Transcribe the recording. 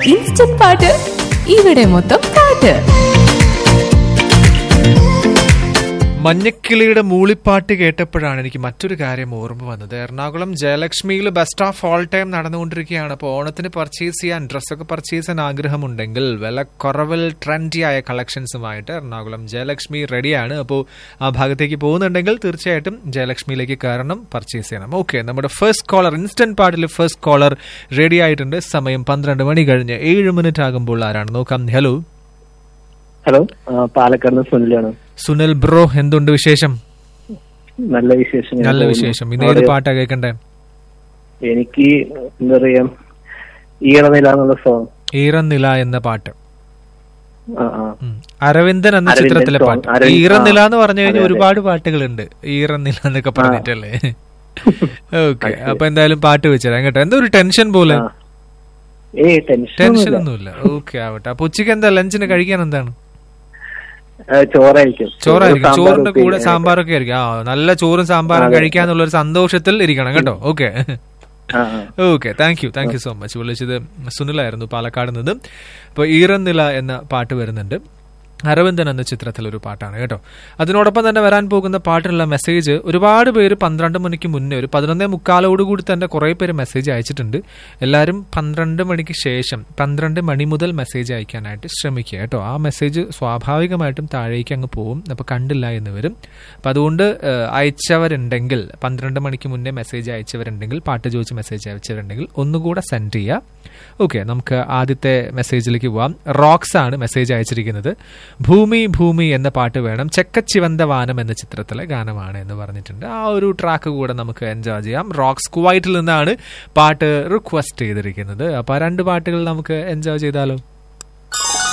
Instant പാട്ട് ഇവിടെ മൊത്തം പാട്ട് മഞ്ഞക്കിളിയുടെ മൂളിപ്പാട്ട് കേട്ടപ്പോഴാണ് എനിക്ക് മറ്റൊരു കാര്യം ഓർമ്മ വന്നത് എറണാകുളം ജയലക്ഷ്മിയിൽ ബെസ്റ്റ് ഓഫ് ഓൾ ടൈം നടന്നുകൊണ്ടിരിക്കുകയാണ് അപ്പോൾ ഓണത്തിന് പർച്ചേസ് ചെയ്യാൻ ഡ്രസ്സൊക്കെ പർച്ചേസ് ചെയ്യാൻ ആഗ്രഹമുണ്ടെങ്കിൽ വില കുറവിൽ ട്രെൻഡി ആയ കളക്ഷൻസുമായിട്ട് എറണാകുളം ജയലക്ഷ്മി റെഡിയാണ് അപ്പോൾ ആ ഭാഗത്തേക്ക് പോകുന്നുണ്ടെങ്കിൽ തീർച്ചയായിട്ടും ജയലക്ഷ്മിയിലേക്ക് കയറണം പർച്ചേസ് ചെയ്യണം ഓക്കെ നമ്മുടെ ഫസ്റ്റ് കോളർ ഇൻസ്റ്റന്റ് പാർട്ടിൽ ഫസ്റ്റ് കോളർ റെഡി ആയിട്ടുണ്ട് സമയം പന്ത്രണ്ട് മണി കഴിഞ്ഞ് ഏഴ് മിനിറ്റ് ആകുമ്പോൾ ആരാണ് നോക്കാം ഹലോ ഹലോ ആ, പാലക്കാട് നിന്ന് സുനിലാണ് സുനിൽ ബ്രോ എന്തുണ്ട് വിശേഷം നല്ല വിശേഷം ഇങ്ങനെ നല്ല പോകുന്നു. വിശേഷം ഇന്ന് ഏത് അവിടെയോ? പാട്ടാ കേൾക്കണ്ടേ എനിക്ക് എന്താ പറയാ ഈറനില എന്നുള്ള സോങ് ഈറന്നില എന്ന പാട്ട് ആ ആ ഉം. അരവിന്ദൻ എന്ന അരവിന്ദൻ ചിത്രത്തിലെ song. പാട്ട് അരവിന്ദ്- ഈറന്നില ആ. എന്ന് പറഞ്ഞു കഴിഞ്ഞാൽ അതെ, അതെ. ഒരുപാട് പാട്ടുകളുണ്ട് ഈറന്നില എന്നൊക്കെ പറഞ്ഞിട്ടല്ലേ ഓക്കെ അത് ശരി. അപ്പൊ എന്തായാലും പാട്ട് വെച്ചുതരാം കേട്ടോ എന്തോ ഒരു ടെൻഷൻ പോലെ ആ. ഏയ് ടെൻഷൻ ടെൻഷൻ ഒന്നുമില്ല ഓക്കെ ആവട്ടെ അപ്പൊ ഉച്ചയ്ക്ക് എന്താ ലഞ്ചിന് കഴിക്കാൻ എന്താണ് ചോറായിരിക്കും ചോറായിരിക്കും സാമ്പാർ ചോറിന്റെ ഉപ്പേരി, കൂടെ സാമ്പാറൊക്കെ ആയിരിക്കും ആ നല്ല ചോറും സാമ്പാറും അതെ. കഴിക്കാന്നുള്ള ഒരു സന്തോഷത്തിൽ ഇരിക്കണം കേട്ടോ ഓക്കെ ആ, ആ. Okay thank you thank you so much വിളിച്ചത് സുനിലായിരുന്നു പാലക്കാട് നിന്ന് അപ്പോൾ ഈറന്നില എന്ന പാട്ട് വരുന്നുണ്ട് അരവിന്ദൻ എന്ന ചിത്രത്തിലൊരു പാട്ടാണ് കേട്ടോ അതിനോടൊപ്പം തന്നെ വരാൻ പോകുന്ന പാട്ടിനുള്ള മെസ്സേജ് ഒരുപാട് പേര് പന്ത്രണ്ട് മണിക്ക് മുന്നേ ഒരു പതിനൊന്നേ മുക്കാലോടുകൂടി തന്നെ കുറേ പേര് മെസ്സേജ് അയച്ചിട്ടുണ്ട് എല്ലാവരും പന്ത്രണ്ട് മണിക്ക് ശേഷം പന്ത്രണ്ട് മണി മുതൽ മെസ്സേജ് അയക്കാനായിട്ട് ശ്രമിക്കുക കേട്ടോ ആ മെസ്സേജ് സ്വാഭാവികമായിട്ടും താഴേക്ക് അങ്ങ് പോവും അപ്പോൾ കണ്ടില്ല എന്ന് വരും അപ്പം അതുകൊണ്ട് ഏഹ്, അയച്ചവരുണ്ടെങ്കിൽ പന്ത്രണ്ട് മണിക്ക് മുന്നേ മെസ്സേജ് അയച്ചവരുണ്ടെങ്കിൽ പാട്ട് ചോദിച്ച് മെസ്സേജ് അയച്ചവരുണ്ടെങ്കിൽ ഒന്നുകൂടെ സെൻഡ് ചെയ്യുക ഓക്കെ നമുക്ക് ആദ്യത്തെ മെസ്സേജിലേക്ക് പോവാം റോക്സ് ആണ് മെസ്സേജ് അയച്ചിരിക്കുന്നത് ഭൂമി ഭൂമി എന്ന പാട്ട് വേണം ചെക്കച്ചിവന്ത വാനം എന്ന ചിത്രത്തിലെ ഗാനമാണ് എന്ന് പറഞ്ഞിട്ടുണ്ട് ആ ഒരു ട്രാക്ക് കൂടെ നമുക്ക് എൻജോയ് ചെയ്യാം റോക്സ് കുവൈറ്റിൽ നിന്നാണ് പാട്ട് റിക്വസ്റ്റ് ചെയ്തിരിക്കുന്നത് അപ്പോൾ ആ രണ്ട് പാട്ടുകൾ നമുക്ക് എൻജോയ് ചെയ്താലോ